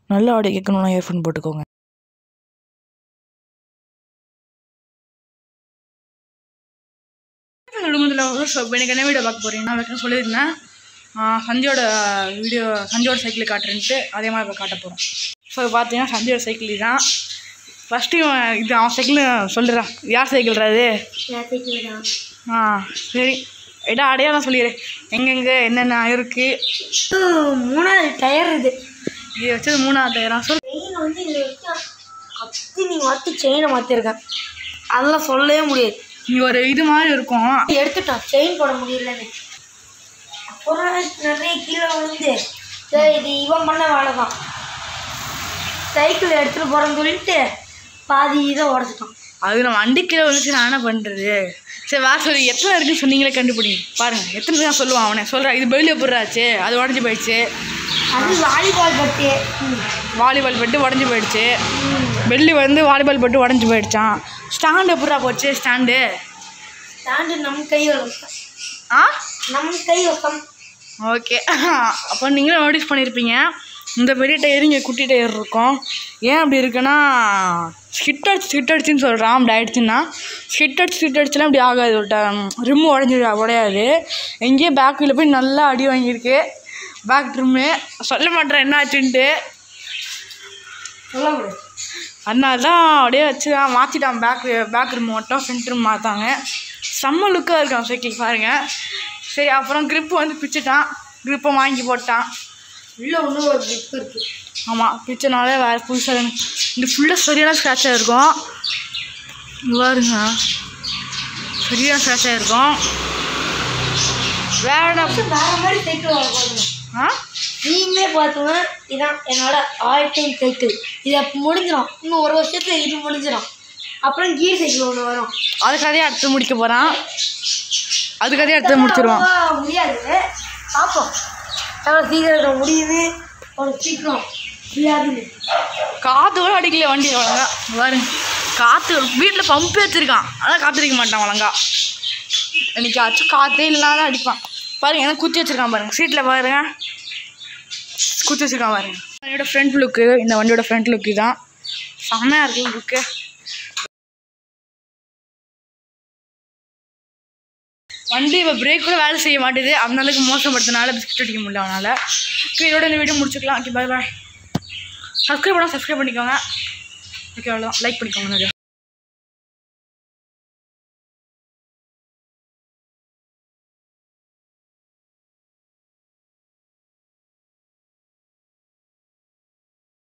நல்ல audio கேட்கணுன்னா earphone போட்டுக்கோங்க குடும்பத்தில் ஸோ எனக்கு என்ன வீடியோ பார்க்க போகிறீங்க நான் வைக்க சொல்லியிருந்தேன் ஆ, சஞ்சயோட வீடியோ சஞ்சயோட சைக்கிள் காட்டுறேன்ட்டு அதே மாதிரி இப்போ காட்ட போகிறோம் ஸோ பார்த்தீங்கன்னா சஞ்சயோட சைக்கிள் தான் ஃபஸ்ட்டு இது அவன் சைக்கிள் சொல்லிடுறான் யார் சைக்கிள்ரா இது ஆ சரி எடா அடையாளம் சொல்லிடு எங்கெங்கே என்னென்ன இருக்குது மூணாவது டயர் இது இது வச்சது மூணாவது டயரா சொல் செயின் வந்து இது வரைக்கும் கத்தி நீ மாற்றி செயினை மாற்றிருக்கேன் அதெல்லாம் சொல்லவே முடியாது இங்கே ஒரு இது மாதிரி இருக்கும் எடுத்துட்டான் செயின் போட முடியலன்னு அப்புறம் நிறைய கீழே விழுந்து சரி இது இவன் பண்ண வேலை தான் சைக்கிள் எடுத்துகிட்டு போகிறேன்னு சொல்லிட்டு பாதி இதை உடச்சிட்டான் அது நம்ம வண்டிக்கில வந்துச்சு நான் என்ன பண்ணுறது சரி வா சொல்லி எத்தனை இருக்குன்னு சொன்னீங்களே கண்டுபிடிங்க பாருங்க எத்தனை தான் சொல்லுவான் அவனே சொல்கிறான் இது பெல்லி எப்படிறாச்சு அது உடஞ்சி போயிடுச்சு அது வாலிபால் பட்டு ம். வாலிபால் பட்டு உடஞ்சி போயிடுச்சு பெல்லி வந்து வாலிபால் பட்டு உடஞ்சி போயிடுச்சான் ஸ்டாண்டு எப்படா போச்சு ஸ்டாண்டு ஸ்டாண்டு நம் கை வசம் ஆ நம் கை வசம் ஓகே அப்போ நீங்களும் நோட்டீஸ் பண்ணியிருப்பீங்க இந்த பெரிய டயர் இங்கே குட்டி டயர் இருக்கும் ஏன் அப்படி இருக்குன்னா ஸ்கிட் அடிச்சு ஸ்கிட் அடிச்சுன்னு சொல்கிறான் அப்படி ஆயிடுச்சுன்னா ஸ்கிட் அடிச்சு ஸ்கிட் அடிச்சுலாம் அப்படி ஆகாது ஒரு ரிம்மு உடஞ்சி உடையாது எங்கேயோ பேக்கில் போய் நல்லா அடி வாங்கியிருக்கு பேக் ட்ரிம்மு சொல்ல மாட்டேறேன் என்ன ஆச்சுன்ட்டு சொல்ல முடியாது அதனால தான் அப்படியே வச்சு மாற்றிட்டான் பேக் பேக் ரிம் மட்டும் ஃப்ரண்ட் ரிம் மாற்றாங்க செம்ம லுக்காக இருக்கான் சைக்கிள் பாருங்கள் சரி அப்புறம் grip வந்து பிச்சுட்டான் grip-அ வாங்கி போட்டான் உள்ள ஒன்றும் ஒரு ஜிப் இருக்கு ஆமாம் பிச்சனால வேறு புதுசாக இது ஃபுல்லாக சரியான ஸ்க்ராட்சாக இருக்கும் இங்க பாருங்க சரியான ஸ்க்ராட்சாக இருக்கும் வேற என்ன வேற மாதிரி சைக்கிள் வாங்க போதுங்க ஆ நீங்களே பார்த்தோன்னா இதான் என்னோட ஆல் டைம் சைக்கிள் இது அப்போ முடிஞ்சிடும் இன்னும் ஒரு வருஷத்துல இது முடிஞ்சிடும் அப்புறம் கீர் சைக்கிள் ஒன்று வரும் அது கதையை அடுத்து முடிக்க போகிறான் அது கதையை அடுத்து முடிச்சிருவான் அவ்வளவா முடியாது பார்ப்போம் எவ்வளோ சீக்கிரம் முடியுது அவ்வளோ சீக்கிரம் முடியாதுன்னு காற்று கூட அடிக்கல வண்டி ஒழுங்கா இங்க பாருங்க காற்று வீட்டில் பம்பு வச்சுருக்கான் ஆனால் காற்று அடிக்க மாட்டான் ஒழுங்கா இன்னைக்கு ஆச்சு காற்றே இல்லாத அடிப்பான் பாருங்க எனக்கு குத்தி வச்சிருக்கான் பாருங்க சீட்டில் பாருங்க குத்தி வச்சிருக்கான் பாருங்க வண்டியோட ஃப்ரண்ட் லுக்கு இந்த வண்டியோட ஃப்ரண்ட் லுக்கு தான் செம்மையாக இருக்கு லுக்கு வண்டி இப்போ பிரேக் கூட வேலை செய்ய மாட்டேது அந்த அளவுக்கு மோசப்படுத்தினால பிஸ்கட் அடிக்க முடியல அவனால் ஓகே இதோட இந்த வீடியோ முடிச்சுக்கலாம் ஓகே பாய் பாய் சப்ஸ்கிரைப் பண்ணால் சப்ஸ்கிரைப் பண்ணிக்கோங்க ஓகே அவ்வளோ லைக் பண்ணிக்கோங்க நிறையா